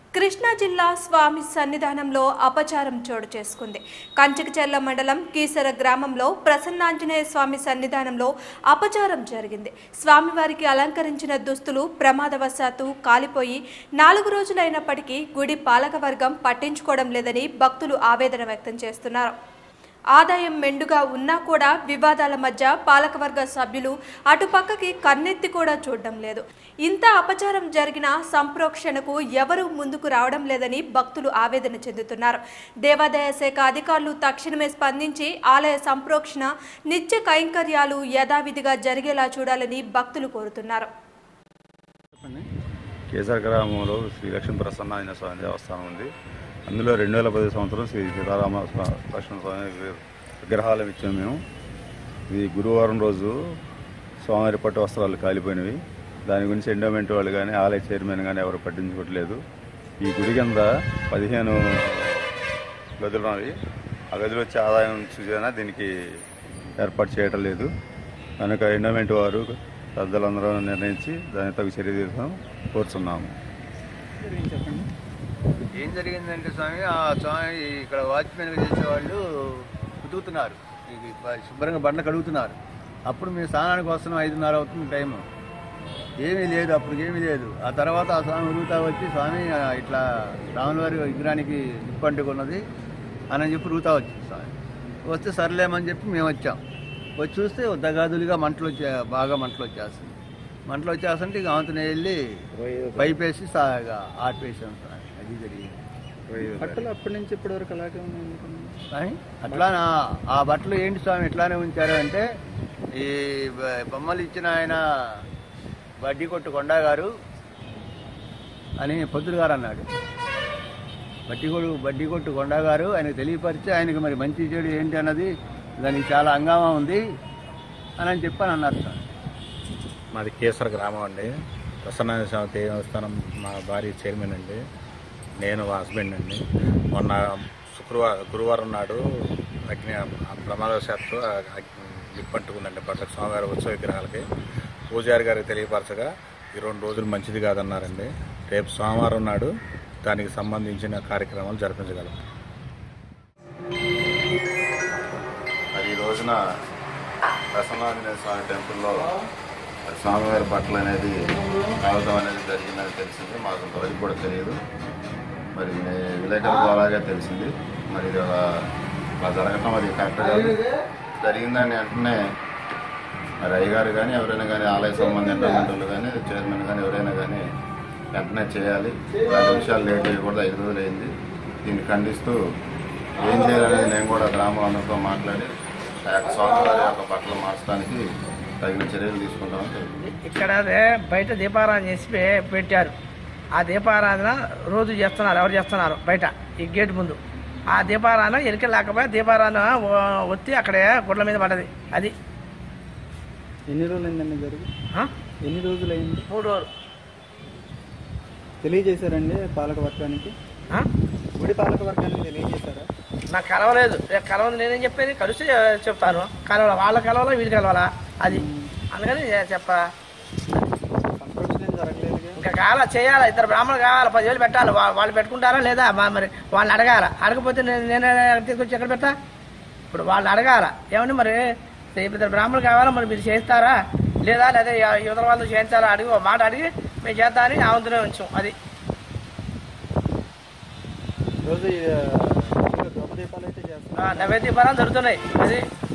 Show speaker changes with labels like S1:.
S1: కృష్ణా జిల్లా స్వామి సన్నిధానంలో అపచారం చోటు చేసుకుంది కంచికచెర్ల మండలం కీసర గ్రామంలో ప్రసన్నాంజనేయ స్వామి సన్నిధానంలో అపచారం జరిగింది స్వామివారికి అలంకరించిన దుస్తులు ప్రమాదవశాత్తు కాలిపోయి నాలుగు రోజులైనప్పటికీ గుడి పాలకవర్గం పట్టించుకోవడం లేదని భక్తులు ఆవేదన వ్యక్తం చేస్తున్నారు ఆదాయం మెండుగా ఉన్నా కూడా వివాదాల మధ్య పాలకవర్గ సభ్యులు అటుపక్కకి కన్నెత్తి కూడా చూడడం లేదు ఇంత అపచారం జరిగిన సంప్రోక్షణకు ఎవరూ ముందుకు రావడం లేదని భక్తులు ఆవేదన చెందుతున్నారు దేవాదాయ శాఖ అధికారులు తక్షణమే స్పందించి ఆలయ సంప్రోక్షణ నిత్య కైంకర్యాలు యథావిధిగా జరిగేలా చూడాలని భక్తులు కోరుతున్నారు
S2: కేసర గ్రామంలో శ్రీ లక్ష్మీ ప్రసన్న స్వామి దేవస్థానం ఉంది అందులో రెండు వేల పది సంవత్సరం శ్రీ సీతారామ స్వా- లక్ష్మణ స్వామి వి- విగ్రహాలు ఇచ్చాము మేము ఇది గురువారం రోజు స్వామివారి పట్టు వస్త్రాలు కాలిపోయినవి దాని గురించి ఎండోమెంట్ వాళ్ళు కానీ ఆలయ చైర్మన్ కానీ ఎవరు పట్టించుకోవట్లేదు ఈ గుడి కింద పదిహేను గదులు ఉన్నవి ఆ గదిలో వచ్చే ఆదాయం చూసినా దీనికి ఏర్పాటు చేయటం లేదు కనుక ఎండోమెంట్ వారు పెద్దలందరూ నిర్ణయించి దాని తగు చర్య తీసుకోవడం కోరుతున్నాము
S3: ఏం జరిగిందంటే స్వామి ఆ స్వామి ఇక్కడ వాచ్మెన్ చేసేవాళ్ళు ఉతుకుతున్నారు ఇది ప- శుభ్రంగా బండ్లు కడుగుతున్నారు అప్పుడు మేము స్నానానికి వస్తున్నాం ఐదున్నర అవుతుంది టైము ఏమీ లేదు అప్పుడు ఏమీ లేదు ఆ తర్వాత ఆ స్వామి ఉరుగుతా వచ్చి స్వామి ఆ, ఇట్లా రాములవారి విగ్రహానికి నిప్పు అంటుకున్నది అని చెప్పి ఉరుగుతా వచ్చింది స్వామి వస్తే సర్లేమని చెప్పి మేము వచ్చాం వచ్చి చూస్తే దగాదులుగా మంటలు వచ్చే బాగా మంటలు వచ్చేస్తుంది మంటలు వచ్చేస్తుంటే ఇక ఆమెతోనే వెళ్ళి పైప్ వేసి సా- ఇక ఆర్పేసాం స్వామి అది జరిగింది
S4: బట్టలు అప్పటి నుంచి ఇప్పటి వరకు అలాగే ఉన్నాయి
S3: స్వామి అట్లా ఆ బట్టలు ఏంటి స్వామి ఎట్లానే ఉంచారు అంటే ఈ బ- బొమ్మలు ఇచ్చిన ఆయన వడ్డీ కొట్టు కొండా గారు అని పొద్దులు గారు అన్నాడు బడ్డీ కొట్టు బడ్డీ కొట్టు కొండా గారు ఆయనకు తెలియపరిచి ఆయనకి మరి మంచి చెడు ఏంటి అన్నది దానికి చాలా హంగామా ఉంది అని అని చెప్పని అన్నారు సార్
S5: మాది కేసర గ్రామం అండి ప్రసన్న స్వామి దేవస్థానం మా భార్య చైర్మన్ అండి నేను మా హస్బెండ్ అండి మొన్న శుక్రవారం గురువారం నాడు అగ్ని ప్రమాదవశాత్తు నిప్పంటుకుందండి పట్ల స్వామివారి ఉత్సవ విగ్రహాలకి పూజారి గారికి తెలియపరచగా ఈ రెండు రోజులు మంచిది కాదన్నారండి రేపు సోమవారం నాడు దానికి సంబంధించిన కార్యక్రమాలు జరిపించగలం
S2: మరి ఈ రోజున ప్రసన్నాంజనేయ స్వామి టెంపుల్లో మరి స్వామివారి బట్టలు అనేది కావడం అనేది జరిగిందని తెలిసింది మాకు ఇంతవరకు కూడా తెలియదు మరి నే- విలేకరులకు అలాగే తెలిసింది మరి ఇది అలా అలా జరగటం అది కరెక్ట్ కాదు జరిగిందని వెంటనే మరి అయ్యగారు కానీ ఎవరైనా కానీ ఆలయ సంబంధ ఎండమెంటర్లు కానీ చైర్మన్ కానీ ఎవరైనా కానీ వెంటనే చేయాలి ఇలాంటి విషయాలు లేట్ చేయకూడదు ఐదు రోజులు అయింది దీన్ని ఖండిస్తూ ఏం చేయాలనేది నేను కూడా గ్రామం అందరితో మాట్లాడి ఆ యొక్క స్వామివారి యొక్క బట్టలు మార్చడానికి తగిన చర్యలు తీసుకుంటామని తెలియదు
S6: ఇక్కడ అదే బయట దీపారాధన చేసి పె- పెట్టారు ఆ దీపారాధన రోజు చేస్తున్నారు ఎవరు చేస్తున్నారు బయట ఈ గేట్ ముందు ఆ దీపారాధన ఎనికి లేకపోయి దీపారాధన వ- ఒత్తి అక్కడే గుడ్ల మీద పడ్డది అది
S4: ఎన్ని రోజులు అయిందండి జరిగి
S6: ఆ?
S4: ఎన్ని రోజులు అయింది
S6: మూడు రోజులు
S4: తెలియజేశారండి పాలక వర్గానికి
S6: ఆ?
S4: గుడి పాలక వర్గానికి తెలియజేశారా
S6: నాకు కలవలేదు రేపు కలవదు నేనేం చెప్పేది కలిసి చెప్తాను కలవాల వాళ్ళ కలవాలా వీడి కలవాలా అది అందుకని చెప్ప
S4: సంప్రోక్షణ ఏం జరగలేదుగా
S6: ఇంకా కావాలా చేయాలా ఇద్దరు బ్రాహ్మణులు కావాలి పదివేలు పెట్టాలి వా- వాళ్ళు పెట్టుకుంటారా లేదా మా- మరి వాళ్ళని అడగాల అడగపోతే నేను నేనే తీసుకొచ్చి ఎక్కడ పెట్టా ఇప్పుడు వాళ్ళు అడగాల ఏమని మరి ఇద్దరు బ్రాహ్మణులు కావాలా మరి మీరు చేస్తారా లేదా లేదా ఎ- యువతల వాళ్ళు చేయించాలా అడిగి ఒక మాట అడిగి మేము చేద్దామని ఆవంతనే ఉంచాం అది
S4: రోజు ఈ, ఆ, దీపాలు అయితే చేస్తారు
S6: నైవేద్య పరాలు జరుగుతున్నాయి అది